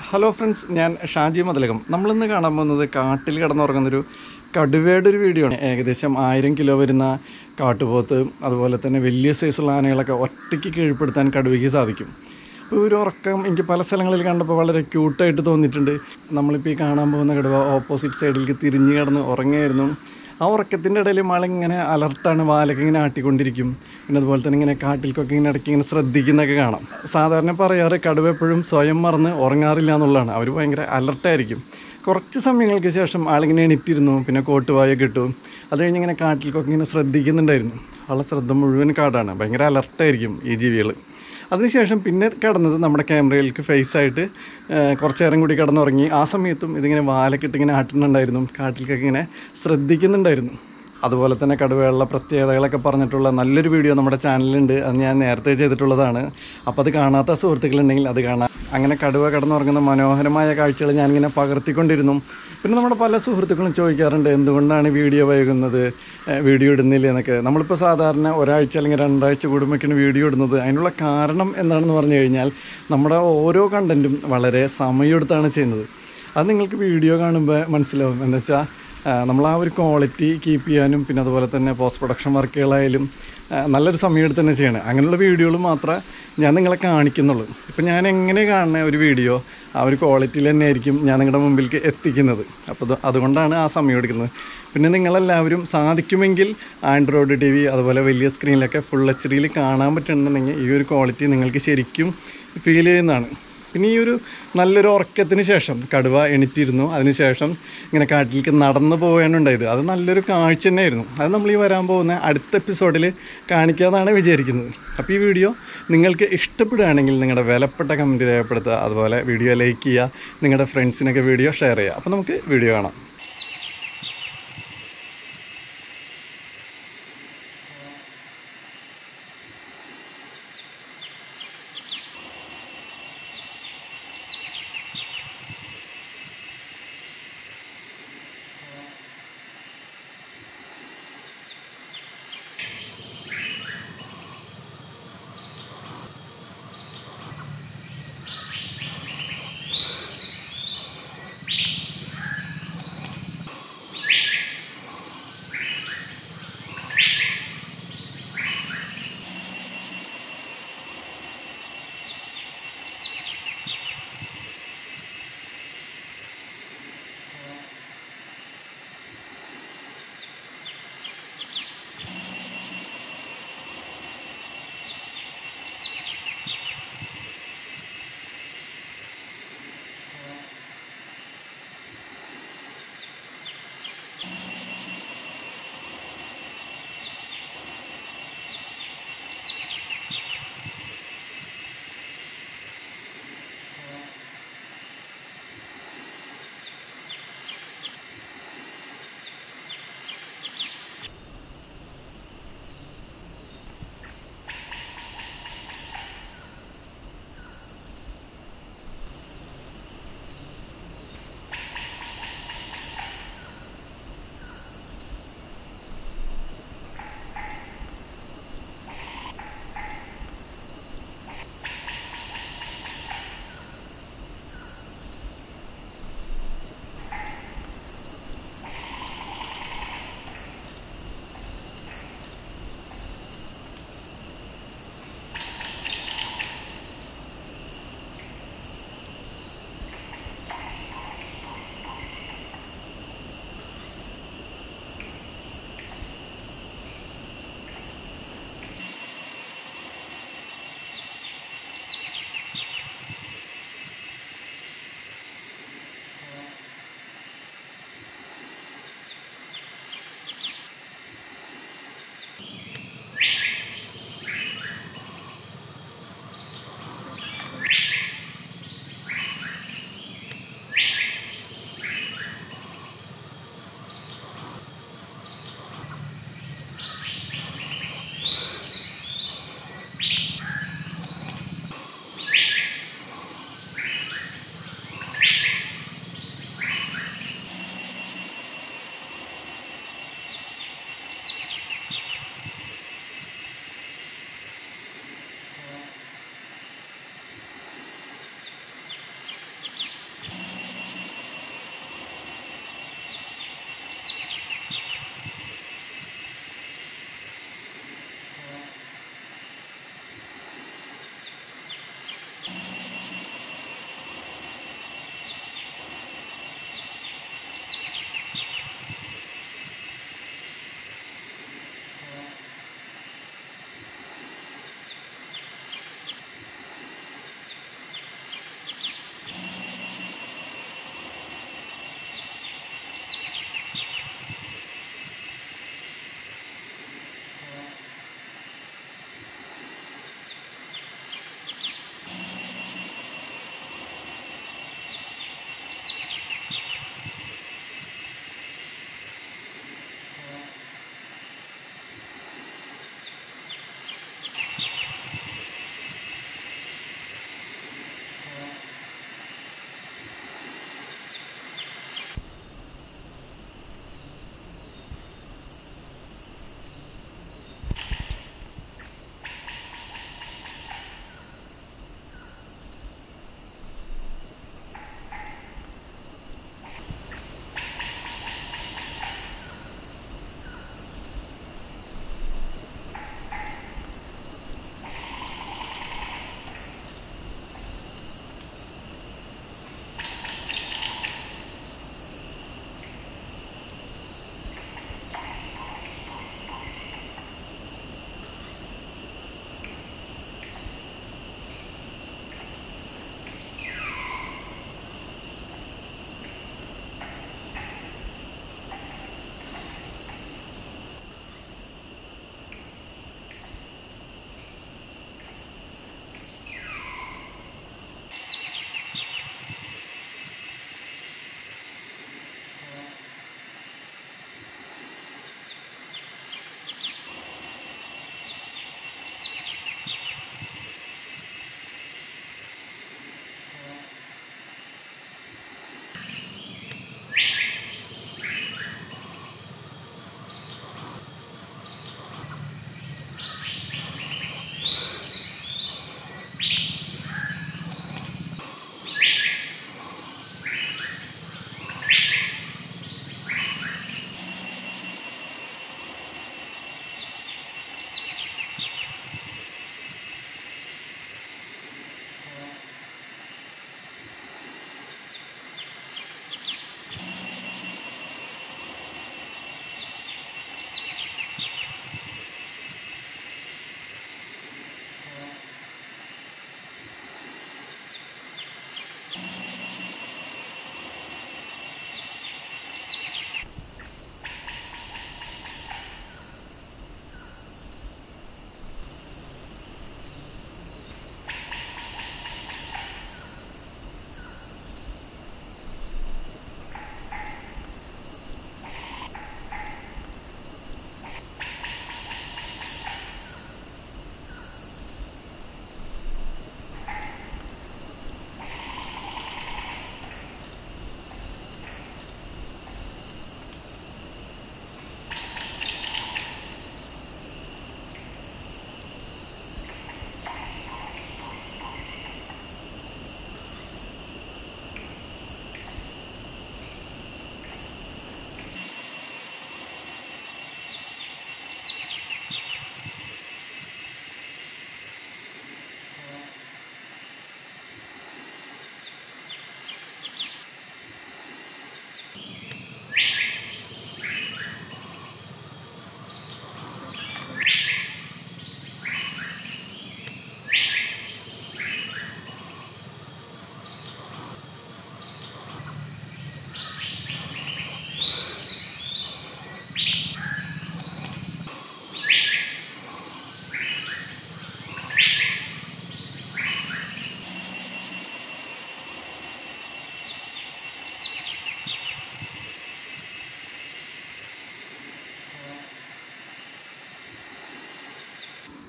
hello friends ഞാൻ ഷാജി മതിലകം നമ്മളിന്ന് കാണാൻ പോകുന്നത് കാട്ടിൽ കിടന്നുറങ്ങുന്നൊരു കടുവയുടെ ഒരു വീഡിയോ ആണ് ഏകദേശം ആയിരം കിലോ വരുന്ന കാട്ടുപോത്ത് അതുപോലെ തന്നെ വലിയ സൈസുള്ള ആനകളൊക്കെ ഒറ്റയ്ക്ക് കീഴ്പ്പെടുത്താൻ കടുവയ്ക്ക് സാധിക്കും അപ്പോൾ ഒരു ഉറക്കം എനിക്ക് പല സ്ഥലങ്ങളിൽ കണ്ടപ്പോൾ വളരെ ക്യൂട്ടായിട്ട് തോന്നിയിട്ടുണ്ട് നമ്മളിപ്പോൾ ഈ കാണാൻ പോകുന്ന കടുവ ഓപ്പോസിറ്റ് സൈഡിലേക്ക് തിരിഞ്ഞ് കിടന്ന് ഉറങ്ങായിരുന്നു ആ ഉറക്കത്തിൻ്റെ ഇടയിൽ മഴ ഇങ്ങനെ അലർട്ടാണ് വാലൊക്കെ ഇങ്ങനെ ആട്ടിക്കൊണ്ടിരിക്കും പിന്നെ അതുപോലെ തന്നെ ഇങ്ങനെ കാട്ടിൽക്കൊക്കെ ഇങ്ങനെ ഇടയ്ക്ക് ഇങ്ങനെ ശ്രദ്ധിക്കുന്നൊക്കെ കാണാം സാധാരണ പറയാറ് കടുവ എപ്പോഴും സ്വയം മറന്ന് ഉറങ്ങാറില്ല എന്നുള്ളതാണ് അവർ ഭയങ്കര അലർട്ടായിരിക്കും കുറച്ച് സമയങ്ങൾക്ക് ശേഷം ആളിങ്ങനെ എണീറ്റിരുന്നു പിന്നെ കോട്ടുവായൊക്കെ ഇട്ടു അത് കഴിഞ്ഞ് ഇങ്ങനെ കാട്ടിൽക്കൊക്കെ ഇങ്ങനെ ശ്രദ്ധിക്കുന്നുണ്ടായിരുന്നു ആളെ ശ്രദ്ധ മുഴുവൻ കാടാണ് ഭയങ്കര അലർട്ടായിരിക്കും ഈ ജീവികൾ അതിനുശേഷം പിന്നെ കിടന്നത് നമ്മുടെ ക്യാമറയിലേക്ക് ഫേസ് ആയിട്ട് കുറച്ച് നേരം കൂടി കിടന്നുറങ്ങി ആ സമയത്തും ഇതിങ്ങനെ വാലക്കിട്ട് ഇങ്ങനെ ആട്ടുന്നുണ്ടായിരുന്നു കാട്ടിലേക്കൊക്കെ ഇങ്ങനെ ശ്രദ്ധിക്കുന്നുണ്ടായിരുന്നു അതുപോലെ തന്നെ കടുവയുള്ള പ്രത്യേകതകളൊക്കെ പറഞ്ഞിട്ടുള്ള നല്ലൊരു വീഡിയോ നമ്മുടെ ചാനലിലുണ്ട് അത് ഞാൻ നേരത്തെ ചെയ്തിട്ടുള്ളതാണ് അപ്പോൾ അത് കാണാത്ത സുഹൃത്തുക്കളുണ്ടെങ്കിൽ അത് കാണാം അങ്ങനെ കടുവ കിടന്നുറങ്ങുന്ന മനോഹരമായ കാഴ്ചകൾ ഞാനിങ്ങനെ പകർത്തിക്കൊണ്ടിരുന്നു പിന്നെ നമ്മുടെ പല സുഹൃത്തുക്കളും ചോദിക്കാറുണ്ട് എന്തുകൊണ്ടാണ് വീഡിയോ വൈകുന്നത് ഏഹ് വീഡിയോ ഇടുന്നില്ല എന്നൊക്കെ നമ്മളിപ്പോൾ സാധാരണ ഒരാഴ്ച അല്ലെങ്കിൽ രണ്ടാഴ്ച കൂടുമ്പോഴേക്കാണ് വീഡിയോ ഇടുന്നത് അതിനുള്ള കാരണം എന്താണെന്ന് പറഞ്ഞു കഴിഞ്ഞാൽ നമ്മുടെ ഓരോ കണ്ടൻറ്റും വളരെ സമയമെടുത്താണ് ചെയ്യുന്നത് അത് നിങ്ങൾക്ക് വീഡിയോ കാണുമ്പോൾ മനസ്സിലാവും എന്ന് വെച്ചാൽ നമ്മൾ ആ ഒരു ക്വാളിറ്റി കീപ്പ് ചെയ്യാനും പിന്നെ അതുപോലെ തന്നെ പോസ്റ്റ് പ്രൊഡക്ഷൻ വർക്കുകളായാലും ആ, നല്ലൊരു സമയം എടുത്ത് തന്നെ ചെയ്യണം അങ്ങനെയുള്ള വീഡിയോകൾ മാത്രമേ ഞാൻ നിങ്ങളെ കാണിക്കുന്നുള്ളൂ ഇപ്പം ഞാൻ എങ്ങനെ കാണുന്ന ഒരു വീഡിയോ ആ ഒരു ക്വാളിറ്റിയിൽ തന്നെ ആയിരിക്കും ഞാൻ നിങ്ങളുടെ മുമ്പിലേക്ക് എത്തിക്കുന്നത് അപ്പോൾ അത് അതുകൊണ്ടാണ് ആ സമയം എടുക്കുന്നത് പിന്നെ നിങ്ങളെല്ലാവരും സാധിക്കുമെങ്കിൽ ആൻഡ്രോയിഡ് ടി വി അതുപോലെ വലിയ സ്ക്രീനിലൊക്കെ ഫുൾ എച്ച് ഡിയിൽ കാണാൻ പറ്റുന്നുണ്ടെങ്കിൽ ഈ ഒരു ക്വാളിറ്റി നിങ്ങൾക്ക് ശരിക്കും ഫീൽ ചെയ്യുന്നതാണ് പിന്നെ ഈ ഒരു നല്ലൊരു ഉറക്കത്തിന് ശേഷം കടുവ എണീറ്റിരുന്നു അതിനുശേഷം ഇങ്ങനെ കാട്ടിലേക്ക് നടന്നു പോവുകയാണ് ഉണ്ടായത് അത് നല്ലൊരു കാഴ്ച തന്നെയായിരുന്നു അത് നമ്മൾ ഈ വരാൻ പോകുന്ന അടുത്ത എപ്പിസോഡിൽ കാണിക്കാമെന്നാണ് വിചാരിക്കുന്നത് അപ്പോൾ ഈ വീഡിയോ നിങ്ങൾക്ക് ഇഷ്ടപ്പെടുകയാണെങ്കിൽ നിങ്ങളുടെ വിലപ്പെട്ട കമൻറ്റ് രേഖപ്പെടുത്തുക അതുപോലെ വീഡിയോ ലൈക്ക് ചെയ്യുക നിങ്ങളുടെ ഫ്രണ്ട്സിനൊക്കെ വീഡിയോ ഷെയർ ചെയ്യുക അപ്പോൾ നമുക്ക് വീഡിയോ കാണാം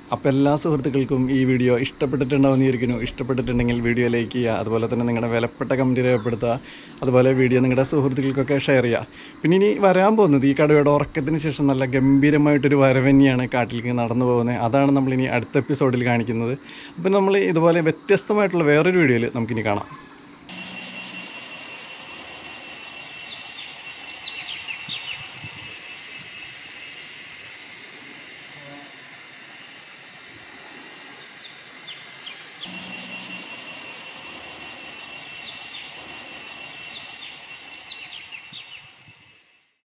അപ്പോൾ എല്ലാ സുഹൃത്തുക്കൾക്കും ഈ വീഡിയോ ഇഷ്ടപ്പെട്ടിട്ടുണ്ടാവുമെന്ന് വിചാരിക്കുന്നു ഇഷ്ടപ്പെട്ടിട്ടുണ്ടെങ്കിൽ വീഡിയോ ലൈക്ക് ചെയ്യുക അതുപോലെ തന്നെ നിങ്ങളുടെ വിലപ്പെട്ട കമൻറ്റ് രേഖപ്പെടുത്തുക അതുപോലെ വീഡിയോ നിങ്ങളുടെ സുഹൃത്തുക്കൾക്കൊക്കെ ഷെയർ ചെയ്യുക പിന്നെ ഇനി വരാൻ പോകുന്നത് ഈ കടുവയുടെ ഉറക്കത്തിന് ശേഷം നല്ല ഗംഭീരമായിട്ടൊരു വരവന്നെയാണ് കാട്ടിലേക്ക് നടന്നു പോകുന്നത് അതാണ് നമ്മളിനി അടുത്ത എപ്പിസോഡിൽ കാണിക്കുന്നത് അപ്പം നമ്മൾ ഇതുപോലെ വ്യത്യസ്തമായിട്ടുള്ള വേറൊരു വീഡിയോയിൽ നമുക്കിനി കാണാം